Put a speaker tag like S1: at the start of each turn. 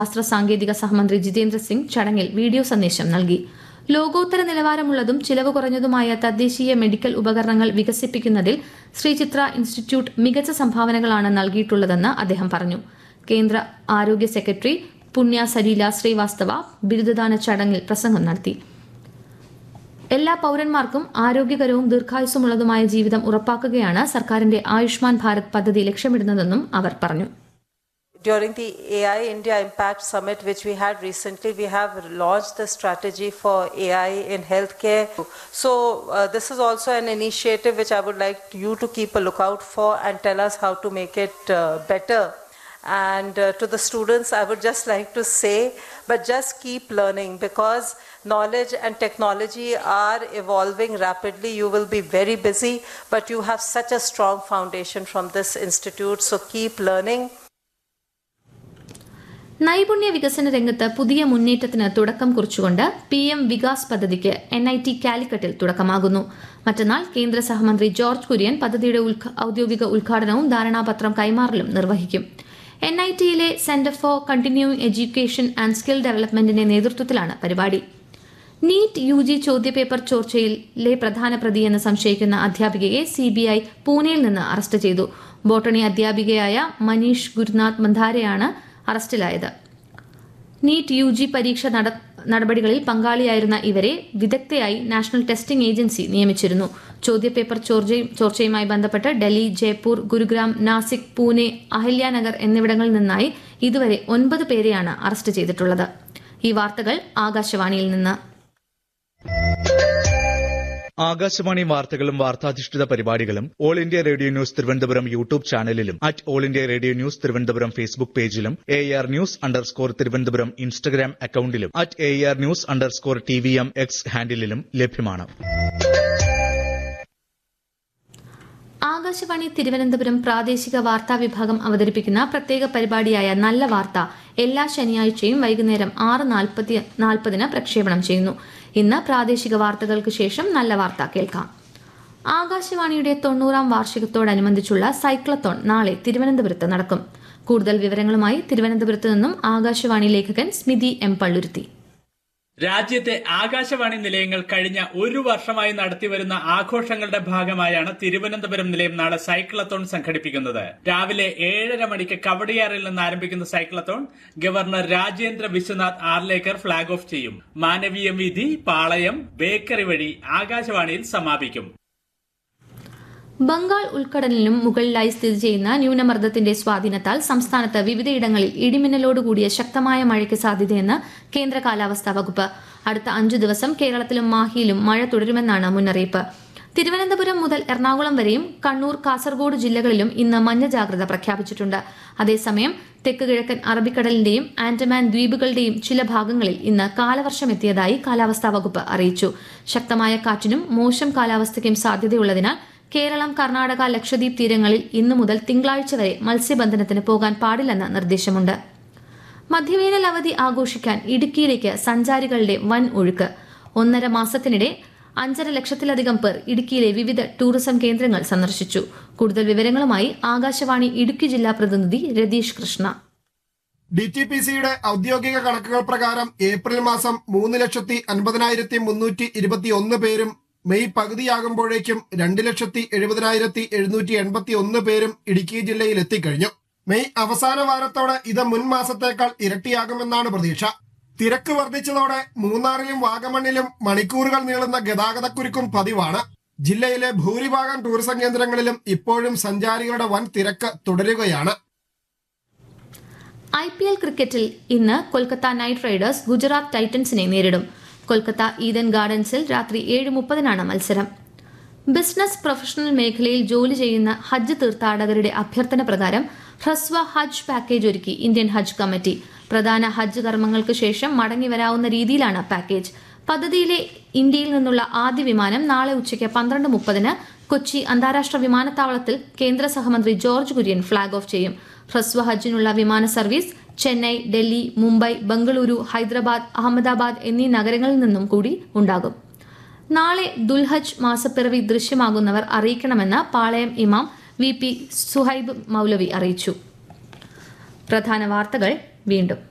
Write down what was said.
S1: ശാസ്ത്ര സാങ്കേതിക സഹമന്ത്രി ജിതേന്ദ്ര സിംഗ് ചടങ്ങിൽ വീഡിയോ സന്ദേശം നൽകി ലോകോത്തര നിലവാരമുള്ളതും ചിലവ് കുറഞ്ഞതുമായ തദ്ദേശീയ മെഡിക്കൽ ഉപകരണങ്ങൾ വികസിപ്പിക്കുന്നതിൽ ശ്രീചിത്ര ഇൻസ്റ്റിറ്റ്യൂട്ട് മികച്ച സംഭാവനകളാണ് നൽകിയിട്ടുള്ളതെന്ന് അദ്ദേഹം പറഞ്ഞു കേന്ദ്ര ആരോഗ്യ സെക്രട്ടറി പുണ്യ സലീല ശ്രീവാസ്തവ ബിരുദദാന ചടങ്ങിൽ പ്രസംഗം നടത്തി എല്ലാ പൌരന്മാർക്കും ആരോഗ്യകരവും ദീർഘായുസ്സുമുള്ളതുമായ ജീവിതം ഉറപ്പാക്കുകയാണ് സർക്കാരിന്റെ ആയുഷ്മാൻ ഭാരത് പദ്ധതി ലക്ഷ്യമിടുന്നതെന്നും അവർ പറഞ്ഞു
S2: During the AI India Impact Summit, which we had recently, we have launched the strategy for AI in healthcare. So, uh, this is also an initiative which I would like you to keep a lookout for and tell us how to make it uh, better. And uh, to the students, I would just like to say, but just keep learning because knowledge and technology are evolving rapidly. You will be very busy, but you have such a strong foundation from this institute. So, keep learning.
S1: നൈപുണ്യ വികസന രംഗത്ത് പുതിയ മുന്നേറ്റത്തിന് തുടക്കം കുറിച്ചുകൊണ്ട് P M Vikas പദ്ധതിക്ക് N I T കാലിക്കറ്റിൽ തുടക്കമാകുന്നു മറ്റന്നാൾ കേന്ദ്ര സഹമന്ത്രി ജോർജ് കുര്യൻ പദ്ധതിയുടെ ഉദ്ഘ- ഔദ്യോഗിക ഉദ്ഘാടനവും ധാരണാപത്രം കൈമാറലും നിർവഹിക്കും എൻ ഐ ടിയിലെ centre for continuing education and skill ഡെവലപ്മെന്റിന്റെ നേതൃത്വത്തിലാണ് പരിപാടി നീറ്റ് യു ജി ചോദ്യപേപ്പർ ചോർച്ചയിലെ പ്രധാന പ്രതിയെന്ന് സംശയിക്കുന്ന അധ്യാപികയെ സിബിഐ പൂനെയിൽ നിന്ന് അറസ്റ്റ് ചെയ്തു ബോട്ടണി അധ്യാപികയായ മനീഷ് ഗുരുനാഥ് മന്ധാരെയാണ് അറസ്റ്റിലായത് നീറ്റ് യു ജി പരീക്ഷ നട- നടപടികളിൽ പങ്കാളിയായിരുന്ന ഇവരെ വിദഗ്ധയായി നാഷണൽ ടെസ്റ്റിംഗ് ഏജൻസി നിയമിച്ചിരുന്നു ചോദ്യപേപ്പർ ചോർച്ചയും ചോർച്ചയുമായി ബന്ധപ്പെട്ട് ഡൽഹി ജയ്പൂർ ഗുരുഗ്രാം നാസിക് പൂനെ അഹല്യാനഗർ എന്നിവിടങ്ങളിൽ നിന്നായി ഇതുവരെ ഒൻപത് പേരെയാണ് അറസ്റ്റ് ചെയ്തിട്ടുള്ളത് ഈ വാർത്തകൾ ആകാശവാണിയിൽ നിന്ന്
S3: ആകാശവാണി വാർത്തകളും വാർത്താധിഷ്ഠിത പരിപാടികളും All India Radio News Thiruvananthapuram YouTube ചാനലിലും at All India Radio News Thiruvananthapuram Facebook പേജിലും A R news underscore Thiruvananthapuram Instagram അക്കൌണ്ടിലും at A R news underscore T V M X ഹാൻഡിലും ലഭ്യമാണ്
S1: ആകാശവാണി തിരുവനന്തപുരം പ്രാദേശിക വാർത്താ വിഭാഗം അവതരിപ്പിക്കുന്ന പ്രത്യേക പരിപാടിയായ നല്ല വാർത്ത എല്ലാ ശനിയാഴ്ചയും വൈകുന്നേരം ആറ് നാൽപ്പത്തി നാൽപ്പതിന് പ്രക്ഷേപണം ചെയ്യുന്നു ഇന്ന് പ്രാദേശിക വാർത്തകൾക്ക് ശേഷം നല്ല വാർത്ത കേൾക്കാം ആകാശവാണിയുടെ തൊണ്ണൂറാം വാർഷികത്തോടനുബന്ധിച്ചുള്ള സൈക്ലത്തോൺ നാളെ തിരുവനന്തപുരത്ത് നടക്കും കൂടുതൽ വിവരങ്ങളുമായി തിരുവനന്തപുരത്ത് നിന്നും ആകാശവാണി ലേഖകൻ സ്മിതി എം പള്ളുരുത്തി
S4: രാജ്യത്തെ ആകാശവാണി നിലയങ്ങൾ കഴിഞ്ഞ ഒരു വർഷമായി നടത്തിവരുന്ന ആഘോഷങ്ങളുടെ ഭാഗമായാണ് തിരുവനന്തപുരം നിലയം നാളെ സൈക്ലത്തോൺ സംഘടിപ്പിക്കുന്നത് രാവിലെ ഏഴര മണിക്ക് കവടിയാറിൽ നിന്ന് ആരംഭിക്കുന്ന cyclothon governor Rajendra Vishwanath Arlekar flag off ചെയ്യും മാനവീയം വീഥി പാളയം ബേക്കറി വഴി ആകാശവാണിയിൽ സമാപിക്കും
S1: ബംഗാൾ ഉൾക്കടലിനും മുകളിലായി സ്ഥിതി ചെയ്യുന്ന ന്യൂനമർദ്ദത്തിന്റെ സ്വാധീനത്താൽ സംസ്ഥാനത്ത് വിവിധയിടങ്ങളിൽ ഇടിമിന്നലോടുകൂടിയ ശക്തമായ മഴയ്ക്ക് സാധ്യതയെന്ന് കേന്ദ്ര കാലാവസ്ഥാ വകുപ്പ് അടുത്ത അഞ്ചു ദിവസം കേരളത്തിലും മാഹിയിലും മഴ തുടരുമെന്നാണ് മുന്നറിയിപ്പ് തിരുവനന്തപുരം മുതൽ എറണാകുളം വരെയും കണ്ണൂർ കാസർഗോഡ് ജില്ലകളിലും ഇന്ന് മഞ്ഞ ജാഗ്രത പ്രഖ്യാപിച്ചിട്ടുണ്ട് അതേസമയം തെക്ക് കിഴക്കൻ അറബിക്കടലിന്റെയും ആൻഡമാൻ ദ്വീപുകളുടെയും ചില ഭാഗങ്ങളിൽ ഇന്ന് കാലവർഷം എത്തിയതായി കാലാവസ്ഥാ വകുപ്പ് അറിയിച്ചു ശക്തമായ കാറ്റിനും മോശം കാലാവസ്ഥയ്ക്കും സാധ്യതയുള്ളതിനാൽ കേരളം കർണാടക ലക്ഷദ്വീപ് തീരങ്ങളിൽ ഇന്നു മുതൽ തിങ്കളാഴ്ച വരെ മത്സ്യബന്ധനത്തിന് പോകാൻ പാടില്ലെന്ന നിർദ്ദേശമുണ്ട് മധ്യവേനൽ അവധി ആഘോഷിക്കാൻ ഇടുക്കിയിലേക്ക് സഞ്ചാരികളുടെ വൻ ഒഴുക്ക് ഒന്നര മാസത്തിനിടെ അഞ്ചര ലക്ഷത്തിലധികം പേർ ഇടുക്കിയിലെ വിവിധ ടൂറിസം കേന്ദ്രങ്ങൾ സന്ദർശിച്ചു കൂടുതൽ വിവരങ്ങളുമായി ആകാശവാണി ഇടുക്കി ജില്ലാ പ്രതിനിധി Ratheesh Krishna
S5: D T P സിയുടെ ഔദ്യോഗിക കണക്കുകൾ പ്രകാരം ഏപ്രിൽ മാസം മൂന്ന് ലക്ഷത്തി അൻപതിനായിരത്തി മുന്നൂറ്റി ഇരുപത്തി ഒന്ന് പേരും മെയ് പകുതിയാകുമ്പോഴേക്കും രണ്ട് ലക്ഷത്തി എഴുപതിനായിരത്തി എഴുന്നൂറ്റി എൺപത്തി ഒന്ന് പേരും ഇടുക്കി ജില്ലയിൽ എത്തിക്കഴിഞ്ഞു മെയ് അവസാന വാരത്തോടെ ഇത് മുൻ മാസത്തേക്കാൾ ഇരട്ടിയാകുമെന്നാണ് പ്രതീക്ഷ തിരക്ക് വർദ്ധിച്ചതോടെ മൂന്നാറിലും വാഗമണ്ണിലും മണിക്കൂറുകൾ നീളുന്ന ഗതാഗതക്കുരുക്കും പതിവാണ് ജില്ലയിലെ ഭൂരിഭാഗം ടൂറിസം കേന്ദ്രങ്ങളിലും ഇപ്പോഴും സഞ്ചാരികളുടെ വൻ തിരക്ക് തുടരുകയാണ്
S1: ഐ പി എൽ ക്രിക്കറ്റിൽ ഇന്ന് കൊൽക്കത്ത നൈറ്റ് റൈഡേഴ്സ് ഗുജറാത്ത് ടൈറ്റൻസിനെ നേരിടും കൊൽക്കത്ത ഈഡൻ ഗാർഡൻസിൽ രാത്രി ഏഴ് മുപ്പതിനാണ് മത്സരം ബിസിനസ് പ്രൊഫഷണൽ മേഖലയിൽ ജോലി ചെയ്യുന്ന ഹജ്ജ് തീർത്ഥാടകരുടെ അഭ്യർത്ഥന പ്രകാരം ഹ്രസ്വ ഹജ്ജ് പാക്കേജ് ഒരുക്കി ഇന്ത്യൻ ഹജ്ജ് കമ്മിറ്റി പ്രധാന ഹജ്ജ് കർമ്മങ്ങൾക്ക് ശേഷം മടങ്ങി വരാവുന്ന രീതിയിലാണ് പാക്കേജ് പദ്ധതിയിലെ ഇന്ത്യയിൽ നിന്നുള്ള ആദ്യ വിമാനം നാളെ ഉച്ചയ്ക്ക് പന്ത്രണ്ട് മുപ്പതിന് കൊച്ചി അന്താരാഷ്ട്ര വിമാനത്താവളത്തിൽ കേന്ദ്ര സഹമന്ത്രി ജോർജ് കുര്യൻ ഫ്ളാഗ് ഓഫ് ചെയ്യും ഹ്രസ്വ ഹജ്ജിനുള്ള വിമാന സർവീസ് ചെന്നൈ ഡൽഹി മുംബൈ ബംഗളൂരു ഹൈദരാബാദ് അഹമ്മദാബാദ് എന്നീ നഗരങ്ങളിൽ നിന്നും കൂടി ഉണ്ടാകും നാളെ ദുൽഹജ് മാസപ്പിറവി ദൃശ്യമാകുന്നവർ അറിയിക്കണമെന്ന് പാളയം ഇമാം വി പി സുഹൈബ് മൗലവി അറിയിച്ചു പ്രധാന വാർത്തകൾ വീണ്ടും